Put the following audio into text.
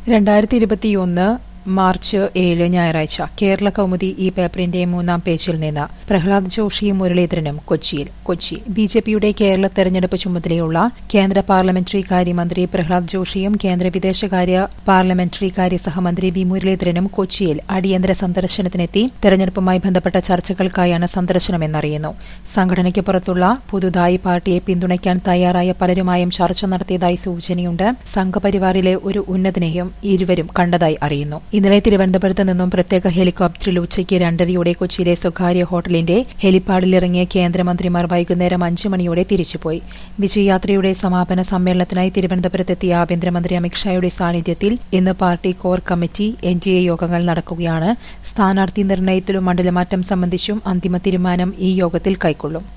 രണ്ടായിരത്തി ഇരുപത്തിയൊന്ന് മാർച്ച് ഏഴ് ഞായറാഴ്ച കേരള കൗമുദി ഈ പേപ്പറിന്റെ മൂന്നാം പേജിൽ നിന്ന് പ്രഹ്ലാദ് ജോഷിയും മുരളീധരനും കൊച്ചിയിൽ കൊച്ചി ബി ജെ പിയുടെ കേരള തെരഞ്ഞെടുപ്പ് ചുമതലയുള്ള കേന്ദ്ര പാർലമെന്ററി കാര്യമന്ത്രി പ്രഹ്ലാദ് ജോഷിയും കേന്ദ്ര വിദേശകാര്യ പാർലമെന്ററി കാര്യ സഹമന്ത്രി വി മുരളീധരനും കൊച്ചിയിൽ അടിയന്തര സന്ദർശനത്തിനെത്തി തെരഞ്ഞെടുപ്പുമായി ബന്ധപ്പെട്ട ചർച്ചകൾക്കായാണ് സന്ദർശനമെന്നറിയുന്നു സംഘടനയ്ക്ക് പുറത്തുള്ള പുതുതായി പാർട്ടിയെ പിന്തുണയ്ക്കാൻ തയ്യാറായ പലരുമായും ചർച്ച നടത്തിയതായി സൂചനയുണ്ട് സംഘപരിവാറിലെ ഒരു ഉന്നതനെയും ഇരുവരും കണ്ടതായി അറിയുന്നു ഇന്നലെ തിരുവനന്തപുരത്ത് നിന്നും പ്രത്യേക ഹെലികോപ്റ്ററിൽ ഉച്ചയ്ക്ക് രണ്ടരയോടെ കൊച്ചിയിലെ സ്വകാര്യ ഹോട്ടലിന്റെ ഹെലിപ്പാഡിലിറങ്ങിയ കേന്ദ്രമന്ത്രിമാർ വൈകുന്നേരം അഞ്ചു മണിയോടെ തിരിച്ചുപോയി വിജയയാത്രയുടെ സമാപന സമ്മേളനത്തിനായി തിരുവനന്തപുരത്തെത്തിയ ആഭ്യന്തരമന്ത്രി അമിത്ഷായുടെ സാന്നിധ്യത്തിൽ ഇന്ന് party core committee N D A യോഗങ്ങൾ നടക്കുകയാണ് സ്ഥാനാർത്ഥി നിർണയത്തിലും മണ്ഡലമാറ്റം സംബന്ധിച്ചും അന്തിമ തീരുമാനം ഈ യോഗത്തിൽ കൈക്കൊള്ളും